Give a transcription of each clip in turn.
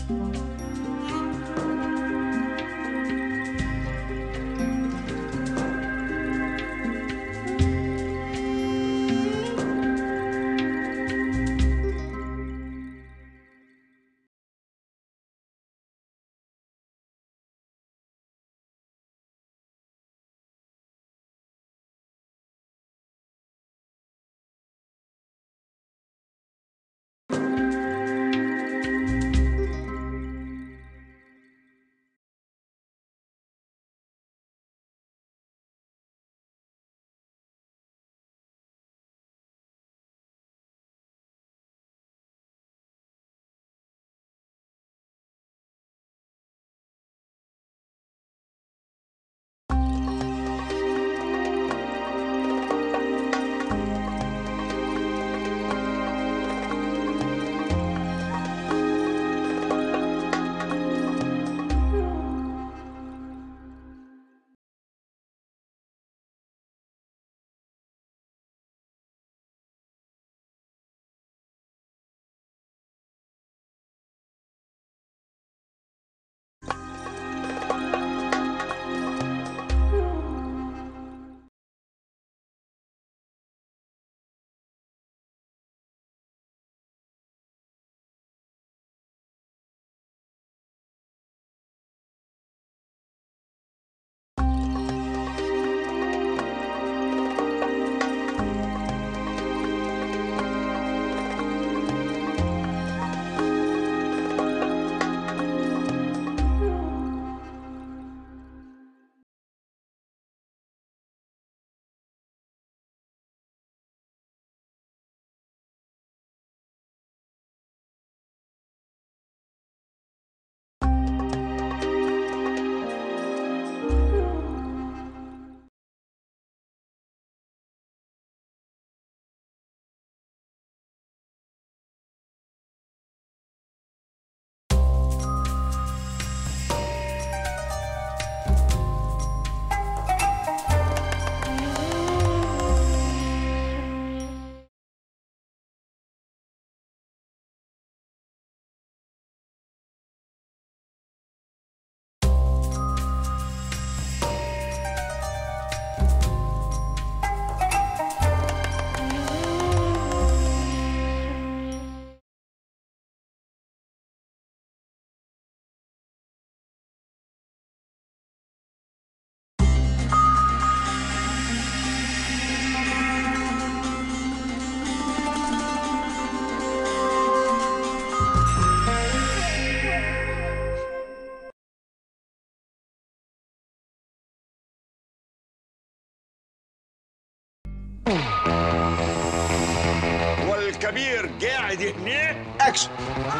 والكبير قاعد هناك اكشن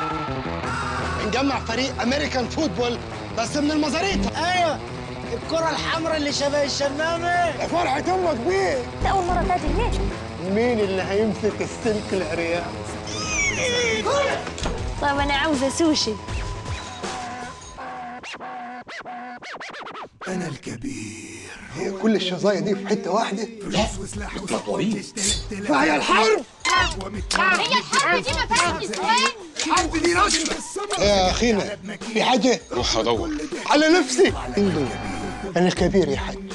نجمع فريق امريكان فوتبول بس من المزاريطه ايوه الكرة الحمراء اللي شبه الشمامة فرحة امك بيه انت اول مره تاجي هناك مين اللي هيمسك السلك العريان طيب انا عاوزه سوشي هي كل الشظايا دي في حته واحده مطورين فهي الحرب هي الحرب دي ما فيهاش نسوان يا اخينا في حاجه روح ادور على نفسي مين دول؟ انا الكبير يا حاج